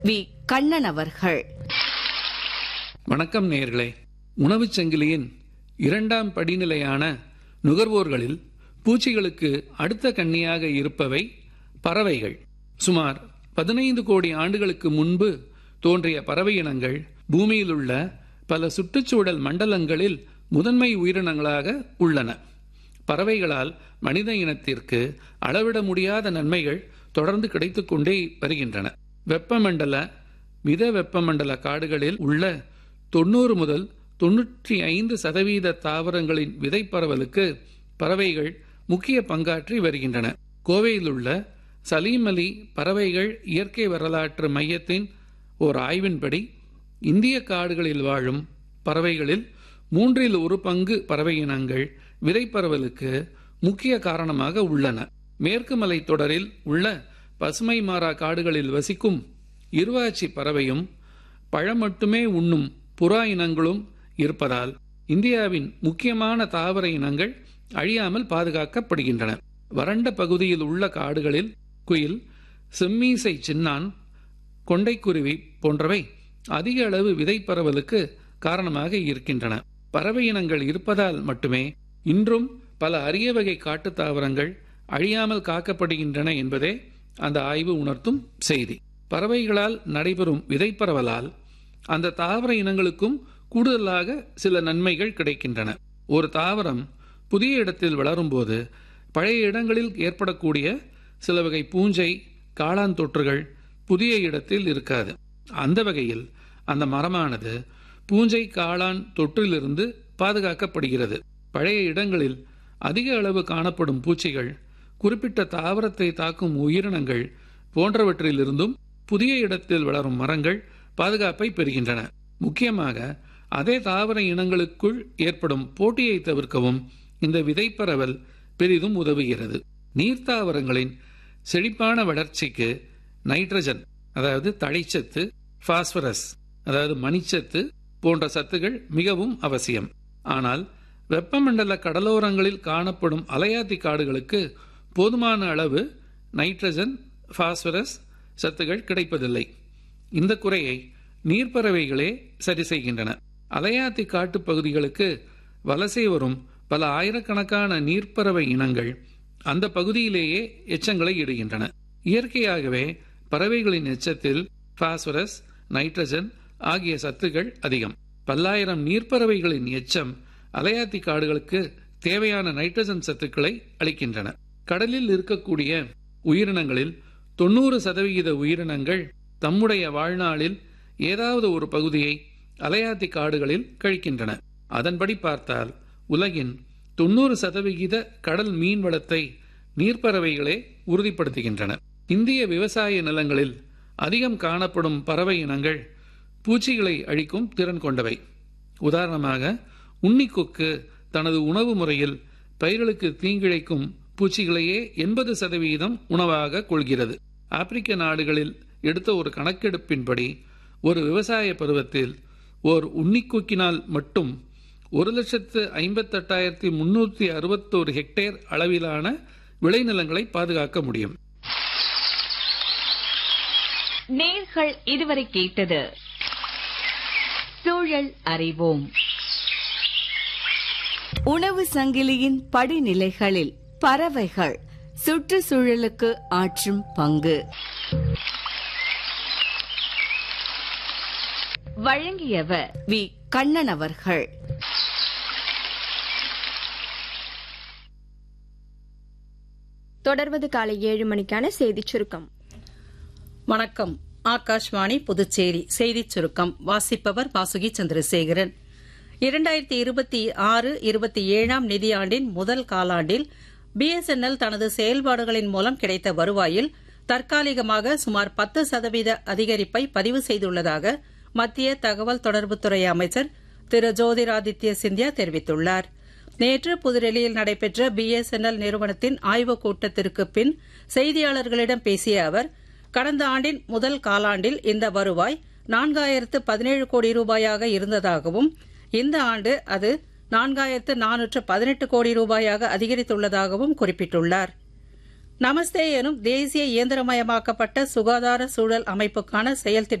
we Kannan அவர்கள் வணக்கம் நேயர்களே உணவுச் சங்கிலியின் இரண்டாம் படிநிலையான நுகர்வோர்களில் பூச்சிகளுக்கு அடுத்த கண்ணியாக இருப்பவை பறவைகள் சுமார் பதினைந்து கோடி ஆண்டுகளுக்கு முன்பு தோன்றிய பறவை இனங்கள் பூமியில் உள்ள பல சுற்றுச்சூழல் மண்டலங்களில் முதன்மை உயிரினங்களாக உள்ளன பறவைகளால் மனித இனத்திற்கு அளவிட முடியாத நன்மைகள் தொடர்ந்து கிடைத்துக் கொண்டே வருகின்றன வெப்பமண்டல மித வெப்பமண்டல காடுகளில் உள்ள தொண்ணூறு முதல் தொன்னூற்றி ஐந்து சதவீத தாவரங்களின் விதை பரவலுக்கு பறவைகள் முக்கிய பங்காற்றி வருகின்றன கோவையில் உள்ள சலீம் அலி பறவைகள் இயற்கை வரலாற்று மையத்தின் ஓர் ஆய்வின்படி இந்திய காடுகளில் வாழும் பறவைகளில் மூன்றில் ஒரு பங்கு பறவை இனங்கள் விதை பரவலுக்கு முக்கிய காரணமாக உள்ளன மேற்கு மலை தொடரில் உள்ள பசுமை மாறா காடுகளில் வசிக்கும் இருவாச்சி பறவையும் பழம் மட்டுமே உண்ணும் புறா இனங்களும் இருப்பதால் இந்தியாவின் முக்கியமான தாவர இனங்கள் அழியாமல் பாதுகாக்கப்படுகின்றன வறண்ட பகுதியில் உள்ள காடுகளில் குயில் செம்மீசை சின்னான் கொண்டைக்குருவி போன்றவை அதிக அளவு விதை பரவலுக்கு காரணமாக இருக்கின்றன பறவை இனங்கள் இருப்பதால் மட்டுமே இன்றும் பல அரிய வகை காட்டுத் தாவரங்கள் அழியாமல் காக்கப்படுகின்றன என்பதே அந்த ஆய்வு உணர்த்தும் செய்தி பறவைகளால் நடைபெறும் விதை பரவலால் அந்த தாவர இனங்களுக்கும் கூடுதலாக சில நன்மைகள் கிடைக்கின்றன ஒரு தாவரம் புதிய இடத்தில் வளரும்போது பழைய இடங்களில் ஏற்படக்கூடிய சில வகை பூஞ்சை காளான் தொற்றுகள் புதிய இடத்தில் இருக்காது அந்த வகையில் அந்த மரமானது பூஞ்சை காளான் தொற்றிலிருந்து பாதுகாக்கப்படுகிறது பழைய இடங்களில் அதிக அளவு காணப்படும் பூச்சிகள் குறிப்பிட்ட தாவரத்தை தாக்கும் உயிரினங்கள் போன்றவற்றிலிருந்தும் புதிய இடத்தில் வளரும் மரங்கள் பாதுகாப்பை பெறுகின்றன முக்கியமாக அதே தாவர இனங்களுக்குள் ஏற்படும் போட்டியை தவிர்க்கவும் இந்த விதைப்பரவல் பெரிதும் உதவுகிறது நீர்த்தாவரங்களின் செழிப்பான வளர்ச்சிக்கு நைட்ரஜன் அதாவது தழைச்சத்து பாஸ்பரஸ் அதாவது மணிச்சத்து போன்ற சத்துகள் மிகவும் அவசியம் ஆனால் வெப்பமண்டல கடலோரங்களில் காணப்படும் அலையாத்தி காடுகளுக்கு போதுமான அளவு நைட்ரஜன் பாஸ்பரஸ் சத்துகள் கிடைப்பதில்லை இந்த குறையை நீர்ப்பறவைகளே சரி செய்கின்றன அலையாத்தி காட்டுப் பகுதிகளுக்கு வலசை வரும் பல ஆயிரக்கணக்கான நீர்ப்பறவை இனங்கள் அந்த பகுதியிலேயே எச்சங்களை இடுகின்றன இயற்கையாகவே பறவைகளின் எச்சத்தில் பாஸ்பரஸ் நைட்ரஜன் ஆகிய சத்துகள் அதிகம் பல்லாயிரம் நீர்ப்பறவைகளின் எச்சம் அலையாத்தி காடுகளுக்கு தேவையான நைட்ரஜன் சத்துக்களை அளிக்கின்றன கடலில் இருக்கக்கூடிய உயிரினங்களில் தொண்ணூறு சதவிகித உயிரினங்கள் தம்முடைய வாழ்நாளில் ஏதாவது ஒரு பகுதியை அலையாத்தி காடுகளில் கழிக்கின்றன அதன்படி பார்த்தால் உலகின் தொண்ணூறு சதவிகித கடல் மீன் வளத்தை நீர்ப்பறவைகளே உறுதிப்படுத்துகின்றன இந்திய விவசாய நிலங்களில் அதிகம் காணப்படும் பறவை இனங்கள் பூச்சிகளை அழிக்கும் திறன் கொண்டவை உதாரணமாக உன்னிக்கொக்கு தனது உணவு முறையில் பயிர்களுக்கு தீங்கிழைக்கும் பூச்சிகளையே எண்பது சதவீதம் உணவாக கொள்கிறது ஆப்பிரிக்க நாடுகளில் எடுத்த ஒரு கணக்கெடுப்பின்படி ஒரு விவசாய பருவத்தில் ஓர் உன்னிக்கொக்கினால் மட்டும் ஒரு லட்சத்து ஐம்பத்தெட்டாயிரத்தி முன்னூற்றி அறுபத்தோரு ஹெக்டேர் அளவிலான விளைநிலங்களை பாதுகாக்க முடியும் நேர்கள் இதுவரை கேட்டது சூழல் அறிவோம் உணவு சங்கிலியின் படிநிலைகளில் பறவைகள் சுற்றுச்சூழலுக்கு ஆற்றும் பங்கு வழங்கியவர் வி கண்ணன் அவர்கள் தொடர்வது காலை ஏழு மணிக்கான செய்திச் சுருக்கம் வணக்கம் ஆகாஷ்வாணி புதுச்சேரி செய்திச் சுருக்கம் வாசிப்பவர் வாசுகி சந்திரசேகரன் இரண்டாயிரத்தி இருபத்தி ஆறு இருபத்தி ஏழாம் நிதியாண்டின் முதல் காலாண்டில் பிஎஸ்என்எல் தனது செயல்பாடுகளின் மூலம் கிடைத்த வருவாயில் தற்காலிகமாக சுமார் பத்து சதவீத அதிகரிப்பை பதிவு செய்துள்ளதாக மத்திய தகவல் தொடர்புத்துறை அமைச்சர் திரு ஜோதிராதித்ய சிந்தியா தெரிவித்துள்ளார் நேற்று புதுடெல்லியில் நடைபெற்ற பிஎஸ்என்எல் நிறுவனத்தின் ஆய்வுக் கூட்டத்திற்கு பின் செய்தியாளர்களிடம் பேசிய அவர் கடந்த ஆண்டின் முதல் காலாண்டில் இந்த வருவாய் நான்காயிரத்து பதினேழு கோடி ரூபாயாக இருந்ததாகவும் இந்த ஆண்டு அது நான்காயிரத்து நானூற்று பதினெட்டு கோடி ரூபாயாக அதிகரித்துள்ளதாகவும் குறிப்பிட்டுள்ளார் நமஸ்தே எனும் தேசிய இயந்திரமயமாக்கப்பட்ட சுகாதார சூழல் அமைப்புக்கான செயல்